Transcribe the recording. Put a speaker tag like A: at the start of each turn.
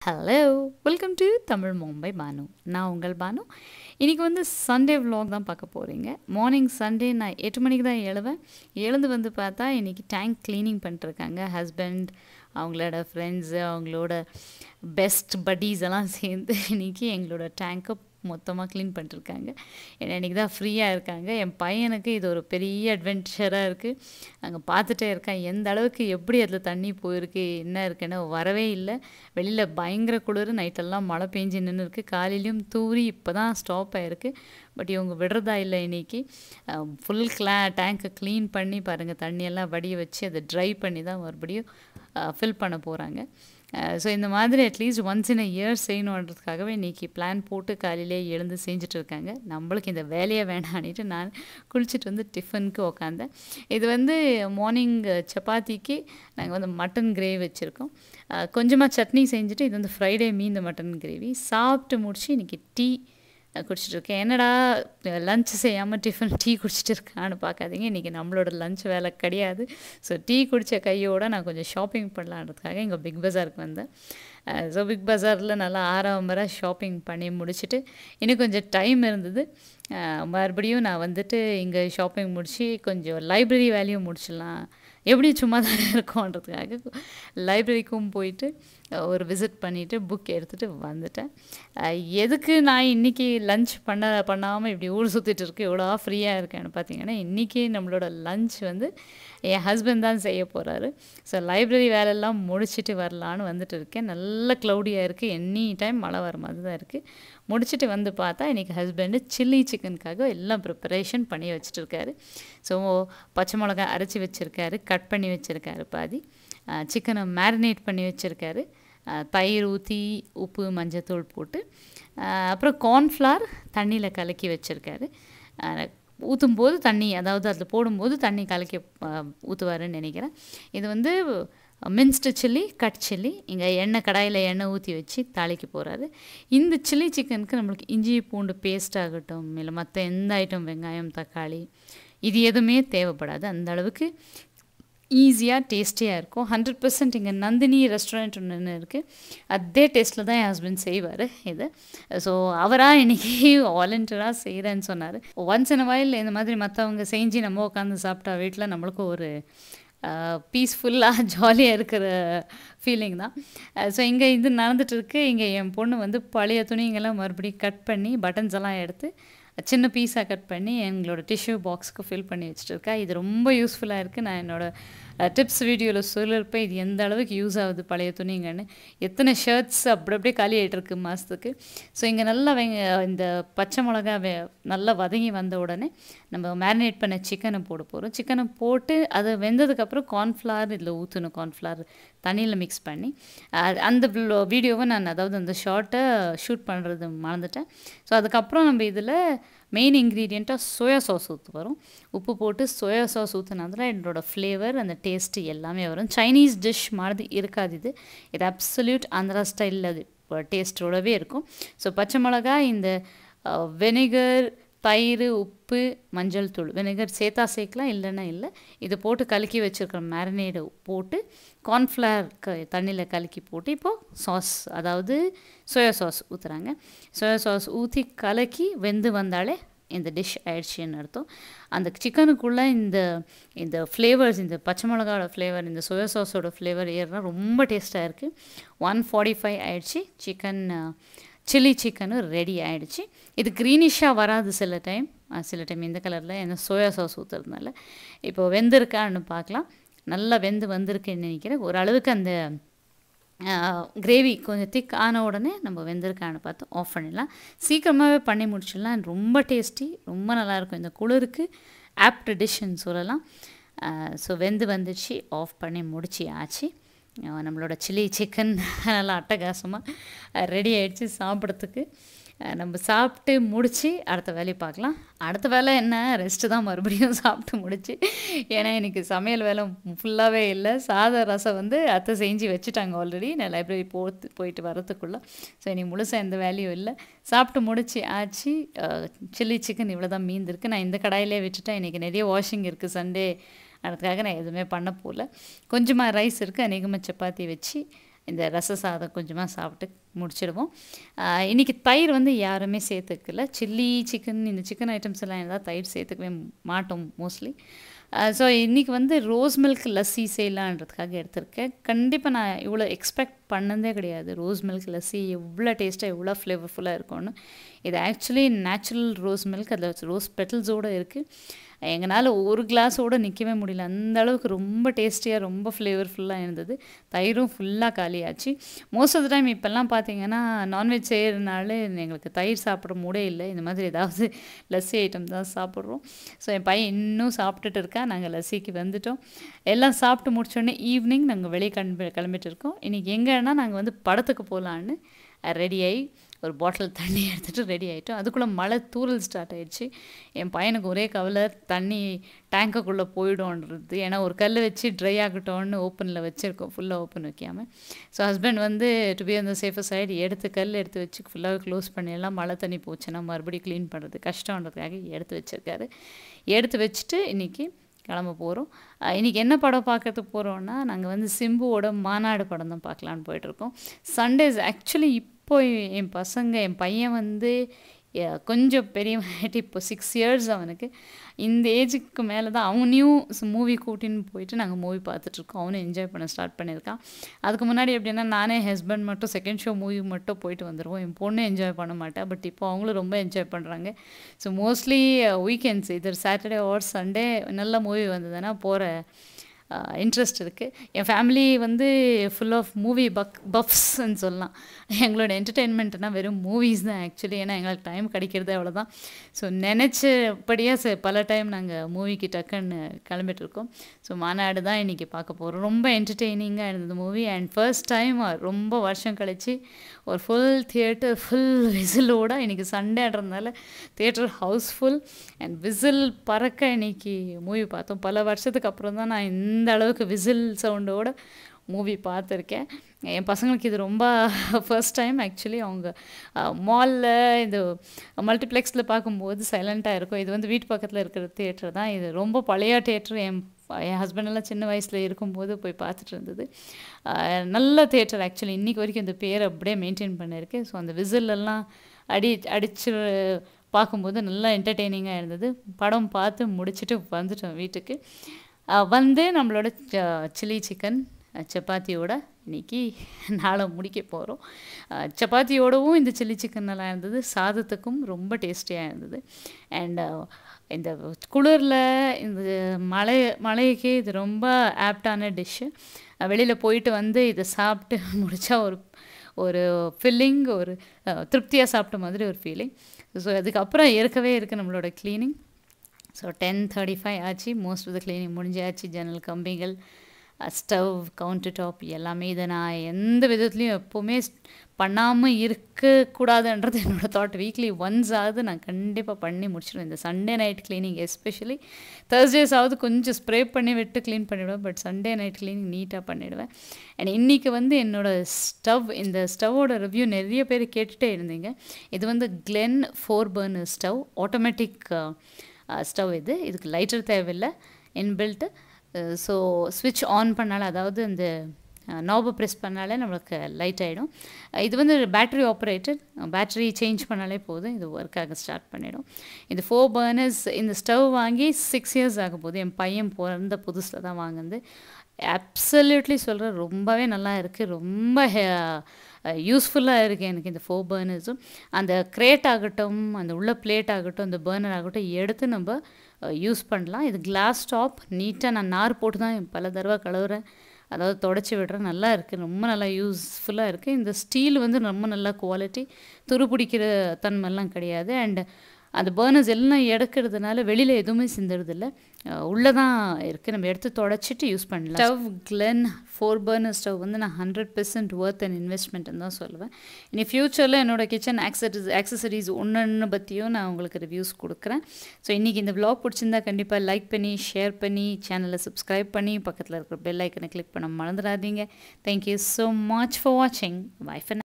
A: hello welcome to Tamil Mumbai Banu நான் உங்கள் பானு இன்றைக்கி வந்து சண்டே vlog தான் பார்க்க போகிறீங்க மார்னிங் சண்டே நான் எட்டு மணிக்கு தான் எழுவேன் எழுந்து வந்து பார்த்தா இன்றைக்கி டேங்க் க்ளீனிங் பண்ணிட்டுருக்காங்க ஹஸ்பண்ட் அவங்களோட ஃப்ரெண்ட்ஸு அவங்களோட பெஸ்ட் buddies எல்லாம் சேர்ந்து இன்றைக்கி எங்களோட டேங்க்கை மொத்தமாக க்ளீன் பண்ணிட்டுருக்காங்க ஏன்னா இன்றைக்கி தான் ஃப்ரீயாக இருக்காங்க என் பையனுக்கு இது ஒரு பெரிய அட்வென்ச்சராக இருக்குது அங்கே பார்த்துட்டே இருக்கேன் எந்த அளவுக்கு எப்படி அதில் தண்ணி போயிருக்கு என்ன இருக்குன்னு வரவே இல்லை வெளியில் பயங்கர குளிர் நைட்டெல்லாம் மழை பெஞ்சு நின்று இருக்கு காலையிலையும் தூரி இப்போ தான் ஸ்டாப் ஆகிருக்கு பட் இவங்க விடுறதா இல்லை இன்னைக்கு ஃபுல் கிளா டேங்க்கை க்ளீன் பண்ணி பாருங்கள் தண்ணியெல்லாம் வடிய வச்சு அதை ட்ரை பண்ணி தான் மறுபடியும் ஃபில் பண்ண போகிறாங்க ஸோ இந்த மாதிரி at least once in a year செய்யணுன்றதுக்காகவே இன்றைக்கி பிளான் போட்டு காலையிலே எழுந்து செஞ்சுட்டு இருக்காங்க நம்மளுக்கு இந்த வேலையை வேணான்னுட்டு நான் குளிச்சுட்டு வந்து டிஃபனுக்கு உக்காந்தேன் இது வந்து மார்னிங் சப்பாத்திக்கு நாங்கள் வந்து மட்டன் கிரேவி வச்சுருக்கோம் கொஞ்சமாக சட்னி செஞ்சுட்டு இது வந்து ஃப்ரைடே மீன் மட்டன் கிரேவி சாப்பிட்டு முடிச்சு இன்றைக்கி டீ குடிச்சிட்டு இருக்கேன் என்னடா லஞ்ச் செய்யாமல் டிஃபன் டீ குடிச்சிட்டு இருக்கான்னு பார்க்காதீங்க இன்றைக்கி நம்மளோட லஞ்ச் வேலை கிடையாது ஸோ டீ குடித்த கையோடு நான் கொஞ்சம் ஷாப்பிங் பண்ணலான்றதுக்காக இங்கே பிக் பஜாருக்கு வந்தேன் ஸோ பிக் பஜாரில் நல்லா ஆறாம் வர ஷாப்பிங் பண்ணி முடிச்சுட்டு இன்னும் கொஞ்சம் டைம் இருந்தது மறுபடியும் நான் வந்துட்டு இங்கே ஷாப்பிங் முடித்து கொஞ்சம் லைப்ரரி வேலையும் முடிச்சிடலாம் எப்படி சும்மா தானே இருக்கோன்றதுக்காக லைப்ரரிக்கும் போயிட்டு ஒரு விசிட் பண்ணிவிட்டு புக் எடுத்துகிட்டு வந்துட்டேன் எதுக்கு நான் இன்றைக்கி லஞ்ச் பண்ண பண்ணாமல் இப்படி ஊர் சுற்றிட்டு இருக்கு எவ்வளோ ஃப்ரீயாக இருக்கேன்னு பார்த்தீங்கன்னா இன்றைக்கி நம்மளோட லஞ்ச் வந்து என் ஹஸ்பண்ட் தான் செய்ய போகிறாரு ஸோ லைப்ரரி வேலையெல்லாம் முடிச்சுட்டு வரலான்னு வந்துட்டு இருக்கேன் நல்ல க்ளவுடியாக இருக்குது எனி டைம் மழை வர மாதிரி தான் இருக்குது முடிச்சுட்டு வந்து பார்த்தா இன்றைக்கி ஹஸ்பண்டு சில்லி சிக்கனுக்காக எல்லாம் ப்ரிப்பரேஷன் பண்ணி வச்சுட்டு இருக்காரு ஸோ பச்சை மிளகாய் அரைச்சி வச்சுருக்காரு கட் பண்ணி வச்சுருக்காரு பாதி சிக்கனை மேரினேட் பண்ணி வச்சுருக்காரு தயிர் ஊற்றி உப்பு மஞ்சத்தூள் போட்டு அப்புறம் கார்ன்ஃப்ளார் தண்ணியில் கலக்கி வச்சுருக்காரு ஊற்றும் போது தண்ணி அதாவது அதில் போடும்போது தண்ணி கலக்கி ஊற்றுவாருன்னு நினைக்கிறேன் இது வந்து மின்ஸ்டு சில்லி கட் சில்லி இங்கே எண்ணெய் கடாயில் எண்ணெய் ஊற்றி வச்சு தாளிக்க போகிறாரு இந்த சில்லி சிக்கனுக்கு நம்மளுக்கு இஞ்சி பூண்டு பேஸ்ட் ஆகட்டும் இல்லை மற்ற எந்த ஐட்டம் வெங்காயம் தக்காளி இது எதுவுமே தேவைப்படாது அந்த அளவுக்கு ஈஸியாக டேஸ்டியாக இருக்கும் ஹண்ட்ரட் பர்சன்ட் இங்கே நந்தினி ரெஸ்டாரண்ட் ஒன்று இருக்குது அதே டேஸ்ட்டில் தான் என் ஹஸ்பண்ட் செய்வார் இது ஸோ அவராக இன்றைக்கி வாலண்டியராக செய்கிறேன்னு சொன்னார் ஒன்ஸ் இன் வயல் இந்த மாதிரி மற்றவங்க செஞ்சு நம்ம உட்காந்து சாப்பிட்டா வீட்டில் நம்மளுக்கும் ஒரு பீஸ்ஃபுல்லாக ஜாலியாக இருக்கிற ஃபீலிங் தான் ஸோ இங்கே இது நடந்துகிட்ருக்கு இங்கே என் பொண்ணு வந்து பழைய துணிங்கெல்லாம் மறுபடியும் கட் பண்ணி பட்டன்ஸ் எல்லாம் எடுத்து சின்ன பீஸாக கட் பண்ணி எங்களோட டிஷ்யூ பாக்ஸ்க்கு ஃபில் பண்ணி வச்சுட்டு இருக்கா இது ரொம்ப யூஸ்ஃபுல்லாக இருக்குது நான் என்னோடய டிப்ஸ் வீடியோவில் சொல்லியிருப்பேன் இது எந்த அளவுக்கு யூஸ் ஆகுது பழைய துணிங்கன்னு எத்தனை ஷர்ட்ஸ் அப்படி அப்படியே காலி ஆகிட்டு இருக்கு மாதத்துக்கு ஸோ இங்கே நல்லா வெங்க இந்த பச்சை மிளகா வெ நல்லா வதங்கி வந்த உடனே நம்ம மேரினேட் பண்ண சிக்கனை போட போகிறோம் சிக்கனை போட்டு அது வெந்ததுக்கப்புறம் கார்ன்ஃப்ளவர் இதில் ஊற்றணும் கார்ன்ஃப்ளவர் தண்ணியில் மிக்ஸ் பண்ணி அந்த வீடியோவை நான் அதாவது அந்த ஷார்ட்டை ஷூட் பண்ணுறது மறந்துட்டேன் ஸோ அதுக்கப்புறம் நம்ம இதில் மெயின் இன்க்ரீடியண்ட்டாக சோயா சாஸ் ஊற்று வரும் உப்பு போட்டு சோயா சாஸ் ஊற்றினதுல என்னோட ஃப்ளேவர் அந்த டேஸ்ட்டு எல்லாமே வரும் சைனீஸ் டிஷ் மாதிரி இருக்காது இது இது அப்சல்யூட் ஆந்திரா ஸ்டைலில் அது டேஸ்ட்டோடவே இருக்கும் ஸோ பச்சை மிளகா இந்த வெனிகர் தயிர் உப்பு மஞ்சள் தூள் விnegar சேர்த்தா சேர்க்கலாம் இல்லைன்னா இல்லை இது போட்டு கலக்கி வச்சுருக்கிற மேரினேடு போட்டு கார்ன்ஃப்ளவர் க தண்ணியில் கலக்கி போட்டு இப்போது சாஸ் அதாவது சோயா சாஸ் ஊற்றுறாங்க சோயா சாஸ் ஊற்றி கலக்கி வெந்து வந்தாலே இந்த டிஷ் ஆயிடுச்சுன்னு அர்த்தம் அந்த சிக்கனுக்குள்ளே இந்த இந்த ஃப்ளேவர்ஸ் இந்த பச்சை மிளகாவோட ஃப்ளேவர் இந்த சோயா சாஸோட ஃப்ளேவர் ஏறுனா ரொம்ப டேஸ்ட்டாக இருக்குது ஒன் ஃபார்ட்டி ஃபைவ் ஆயிடுச்சு சிக்கன் சில்லி சிக்கனு ரெடி ஆகிடுச்சு இது க்ரீனிஷாக வராது சில டைம் சில டைம் இந்த கலரில் ஏன்னா சோயா சாஸ் ஊற்றுறதுனால இப்போ வெந்திருக்கான்னு பார்க்கலாம் நல்லா வெந்து வந்திருக்குன்னு நினைக்கிறேன் ஓரளவுக்கு அந்த கிரேவி கொஞ்சம் திக் ஆன உடனே நம்ம வெந்திருக்கான்னு பார்த்து ஆஃப் பண்ணிடலாம் சீக்கிரமாகவே பண்ணி முடிச்சிடலாம் ரொம்ப டேஸ்டி ரொம்ப நல்லாயிருக்கும் இந்த குளிருக்கு ஆப்ட் டிஷ்ஷுன்னு சொல்லலாம் ஸோ வெந்து வந்துச்சு ஆஃப் பண்ணி முடிச்சு ஆச்சு நம்மளோட சில்லி சிக்கன் நல்லா அட்டகாசமாக ரெடி ஆகிடுச்சு சாப்பிட்றதுக்கு நம்ம சாப்பிட்டு முடித்து அடுத்த வேலையை பார்க்கலாம் அடுத்த வேலை என்ன ரெஸ்ட்டு தான் மறுபடியும் சாப்பிட்டு முடிச்சு ஏன்னா எனக்கு சமையல் வேலை ஃபுல்லாகவே இல்லை சாத ரசம் வந்து அத்தை செஞ்சு வச்சுட்டாங்க ஆல்ரெடி நான் லைப்ரரி போத்து போயிட்டு வரத்துக்குள்ளே ஸோ இனி முழுசாக எந்த வேலையும் இல்லை சாப்பிட்டு முடிச்சு ஆச்சு சில்லி சிக்கன் இவ்வளோ தான் மீந்திருக்கு நான் இந்த கடாயிலே விட்டுட்டேன் இன்றைக்கி நிறைய வாஷிங் இருக்குது சண்டே அதுக்காக நான் எதுவுமே பண்ண போகல கொஞ்சமாக ரைஸ் இருக்குது அநேகமாக சப்பாத்தி வச்சு இந்த ரச சாதம் கொஞ்சமாக சாப்பிட்டு முடிச்சிடுவோம் ஆஹ் இன்னைக்கு தயிர் வந்து யாருமே சேர்த்துக்கல சில்லி சிக்கன் இந்த சிக்கன் ஐட்டம்ஸ் எல்லாம் ஏதாவது தயிர் சேர்த்துக்கவே மாட்டோம் மோஸ்ட்லி ஸோ இன்றைக்கி வந்து ரோஸ் மில்க் லஸ்ஸி செய்யலான்றதுக்காக எடுத்திருக்கேன் கண்டிப்பாக நான் இவ்வளோ எக்ஸ்பெக்ட் பண்ணதே கிடையாது ரோஸ் மில்க் லஸ்ஸி எவ்வளோ டேஸ்ட்டாக எவ்வளோ ஃப்ளேவர்ஃபுல்லாக இருக்கும்னு இது ஆக்சுவலி நேச்சுரல் ரோஸ் மில்க் அதில் ரோஸ் பெட்டல்ஸோடு இருக்குது எங்களால் ஒரு கிளாஸோடு நிற்கவே முடியல அந்த அளவுக்கு ரொம்ப டேஸ்டியாக ரொம்ப ஃப்ளேவர்ஃபுல்லாக இருந்தது தயிரும் ஃபுல்லாக காலியாச்சு மோஸ்ட் ஆஃப் த டைம் இப்போல்லாம் பார்த்தீங்கன்னா நான்வெஜ் செய்கிறதுனால எங்களுக்கு தயிர் சாப்பிட மூடே இல்லை இந்த மாதிரி ஏதாவது லஸ்ஸி ஐட்டம் தான் சாப்பிட்றோம் ஸோ என் பையன் இன்னும் சாப்பிட்டுட்டு இருக்கா நாங்கள் லஸ்ஸிக்கு வந்துட்டோம் எல்லாம் சாப்பிட்டு முடிச்சோடனே ஈவினிங் நாங்கள் வெளியே கிளம்பி கிளம்பிட்டு இருக்கோம் இன்றைக்கி எங்கன்னா நாங்கள் வந்து படத்துக்கு போகலான்னு ரெடி ஆகி ஒரு பாட்டில் தண்ணி எடுத்துகிட்டு ரெடி ஆகிட்டோம் அதுக்குள்ளே மழை தூரல் ஸ்டார்ட் ஆயிடுச்சு என் பையனுக்கு ஒரே கவலை தண்ணி டேங்குக்குள்ளே போயிடும்ன்றது ஏன்னா ஒரு கல் வச்சு ட்ரை ஆகட்டும்னு ஓப்பனில் வச்சுருக்கோம் ஃபுல்லாக ஓப்பன் வைக்காமல் ஸோ ஹஸ்பண்ட் வந்து டு பி அந்த சேஃபர் சைடு எடுத்து கல் எடுத்து வச்சு ஃபுல்லாக க்ளோஸ் பண்ணிடலாம் மழை தண்ணி போச்சுன்னா மறுபடியும் க்ளீன் பண்ணுறது கஷ்டன்றதுக்காக எடுத்து வச்சுருக்காரு எடுத்து வச்சுட்டு இன்றைக்கி கிளம்ப போகிறோம் இன்றைக்கி என்ன படம் பார்க்கறதுக்கு போகிறோன்னா நாங்கள் வந்து சிம்புவோட மாநாடு படம் தான் பார்க்கலான்னு போயிட்டுருக்கோம் சண்டேஸ் ஆக்சுவலி இப்போ என் பசங்க என் பையன் வந்து எ- கொஞ்சம் பெரியவனாயிட்டு இப்போ சிக்ஸ் இயர்ஸ் அவனுக்கு இந்த ஏஜுக்கு மேலே தான் அவனையும் மூவி கூட்டின்னு போயிட்டு நாங்கள் மூவி பார்த்துட்ருக்கோம் அவனும் என்ஜாய் பண்ண ஸ்டார்ட் பண்ணியிருக்கான் அதுக்கு முன்னாடி எப்படின்னா நானே ஹஸ்பண்ட் மட்டும் செகண்ட் ஷோ மூவி மட்டும் போயிட்டு வந்துடுவோம் என் பொண்ணு என்ஜாய் பண்ண மாட்டேன் பட் இப்போ அவங்களும் ரொம்ப என்ஜாய் பண்ணுறாங்க so mostly weekends either Saturday or Sunday நல்ல மூவி வந்ததுன்னா போகிற இன்ட்ரெஸ்ட் இருக்குது என் ஃபேமிலி வந்து ஃபுல் ஆஃப் மூவி பக் பஃப்ஸ்ன்னு சொல்லலாம் எங்களோட என்டர்டெயின்மெண்ட்னா வெறும் மூவிஸ் தான் ஆக்சுவலி ஏன்னா எங்களுக்கு டைம் கிடைக்கிறது அவ்வளோதான் ஸோ நினச்சபடியாக ச பல டைம் நாங்கள் மூவிக்கு டக்குன்னு கிளம்பிட்டு இருக்கோம் ஸோ மாநாடு தான் இன்றைக்கி பார்க்க போகிறோம் ரொம்ப என்டர்டெய்னிங்காக இருந்தது மூவி அண்ட் ஃபர்ஸ்ட் டைம் ரொம்ப வருஷம் கழிச்சு ஒரு ஃபுல் தியேட்டர் ஃபுல் விசிலோட இன்றைக்கி சண்டேன்றதுனால தியேட்டர் ஹவுஸ்ஃபுல் அண்ட் விசில் பறக்க இன்னைக்கு மூவி பார்த்தோம் பல வருஷத்துக்கு அப்புறம் தான் நான் இந்த அளவுக்கு விசில் சவுண்டோட மூவி பார்த்துருக்கேன் என் பசங்களுக்கு இது ரொம்ப ஃபர்ஸ்ட் டைம் ஆக்சுவலி அவங்க மாலில் இந்த மல்டிப்ளெக்ஸில் பார்க்கும்போது சைலண்ட்டாக இருக்கும் இது வந்து வீட்டு பக்கத்தில் இருக்கிற தியேட்டர் தான் இது ரொம்ப பழைய தியேட்டர் என் என் ஹஸ்பண்ட் எல்லாம் சின்ன வயசில் இருக்கும்போது போய் பார்த்துட்டு இருந்தது அஹ் நல்ல தியேட்டர் ஆக்சுவலி இன்றைக்கி வரைக்கும் இந்த பேர் அப்படியே மெயின்டைன் பண்ணியிருக்கு ஸோ அந்த whistle எல்லாம் அடி அடிச்சு பார்க்கும்போது நல்லா என்டர்டெய்னிங்காக இருந்தது படம் பார்த்து முடிச்சுட்டு வந்துட்டோம் வீட்டுக்கு அஹ் வந்து நம்மளோட சில்லி சிக்கன் சப்பாத்தியோட இன்னைக்கு நாளை முடிக்க போகிறோம் சப்பாத்தியோடவும் இந்த சில்லி சிக்கன் நல்லா இருந்தது சாதத்துக்கும் ரொம்ப டேஸ்டியாக இருந்தது அண்ட் இந்த குளிரில் இந்த மழை மழைக்கு இது ரொம்ப ஆப்டான டிஷ்ஷு வெளியில் போயிட்டு வந்து இதை சாப்பிட்டு முடித்தா ஒரு ஒரு ஃபில்லிங் ஒரு திருப்தியாக சாப்பிட்ட மாதிரி ஒரு ஃபீலிங் ஸோ அதுக்கப்புறம் இருக்கவே இருக்குது நம்மளோட cleaning so ten thirty five ஆச்சு மோஸ்ட் ஆஃப் த க்ளீனிங் முடிஞ்சாச்சு ஜன்னல் கம்பிகள் ஸ்டவ் கவுண்டர் டாப் எல்லாமே இதை நான் எந்த விதத்துலையும் எப்போவுமே பண்ணாமல் இருக்கக்கூடாதுன்றது என்னோடய தாட் வீக்லி ஒன்ஸ் ஆகுது நான் கண்டிப்பாக பண்ணி முடிச்சிடுவேன் இந்த Sunday night cleaning especially Thursdays ஆகுது கொஞ்சம் ஸ்ப்ரே பண்ணி விட்டு க்ளீன் பண்ணிவிடுவேன் பட் சண்டே நைட் க்ளீனிங் நீட்டாக பண்ணிவிடுவேன் அண்ட் இன்றைக்கி வந்து என்னோடய ஸ்டவ் இந்த ஸ்டவ்வோட ரிவ்யூ நிறைய பேர் கேட்டுகிட்டே இருந்தீங்க இது வந்து Glen four burner stove automatic stove இது இதுக்கு லைட்டர் தேவையில்லை இன்பில்ட்டு ஸோ ஸ்விட்ச் ஆன் பண்ணாலே அதாவது இந்த நாபை ப்ரெஸ் பண்ணாலே நம்மளுக்கு லைட் ஆகிடும் இது வந்து பேட்டரி ஆப்ரேட்டட் பேட்டரி சேஞ்ச் பண்ணாலே போதும் இது ஒர்க் ஆக ஸ்டார்ட் பண்ணிடும் இந்த ஃபோர் பர்னர்ஸ் இந்த ஸ்டவ் வாங்கி சிக்ஸ் இயர்ஸ் ஆக போகுது என் பையன் பிறந்த புதுசில் தான் வாங்குனது அப்சல்யூட்லி சொல்கிறேன் ரொம்பவே நல்லா இருக்குது ரொம்ப யூஸ்ஃபுல்லாக இருக்குது எனக்கு இந்த ஃபோர் பர்னர்ஸும் அந்த க்ரேட் ஆகட்டும் அந்த உள்ள பிளேட் ஆகட்டும் அந்த பர்னர் ஆகட்டும் எடுத்து நம்ம யூஸ் பண்ணலாம் இது கிளாஸ் டாப் நீட்டாக நான் நார் போட்டு தான் பல தடவை கழுவுறேன் அதாவது தொடச்சி விடுறேன் நல்லா இருக்குது ரொம்ப நல்லா யூஸ்ஃபுல்லாக இருக்குது இந்த ஸ்டீல் வந்து ரொம்ப நல்ல குவாலிட்டி துரு பிடிக்கிற தன்மைலாம் கிடையாது அண்ட் அந்த பர்னர்ஸ் எல்லாம் எடுக்கிறதுனால வெளியில் எதுவுமே சிந்துறதில்ல உள்ளே தான் இருக்குது நம்ம எடுத்து தொடச்சிட்டு யூஸ் பண்ணலாம் stove Glen four burner stove வந்து நான் ஹண்ட்ரட் பெர்சன்ட் ஒர்த் அண்ட் இன்வெஸ்ட்மெண்ட்னு தான் சொல்லுவேன் இனி ஃப்யூச்சரில் என்னோடய கிச்சன் ஆக்சரிஸ் ஆக்சசரிஸ் ஒன்று பற்றியும் நான் உங்களுக்கு ரிவ்யூஸ் கொடுக்குறேன் ஸோ இன்றைக்கி இந்த vlog பிடிச்சிருந்தா கண்டிப்பாக லைக் பண்ணி ஷேர் பண்ணி சேனலை சப்ஸ்கிரைப் பண்ணி பக்கத்தில் இருக்கிற பெல் ஐக்கனை கிளிக் பண்ண மறந்துடாதீங்க தேங்க்யூ ஸோ மச் ஃபார் வாட்சிங் பை for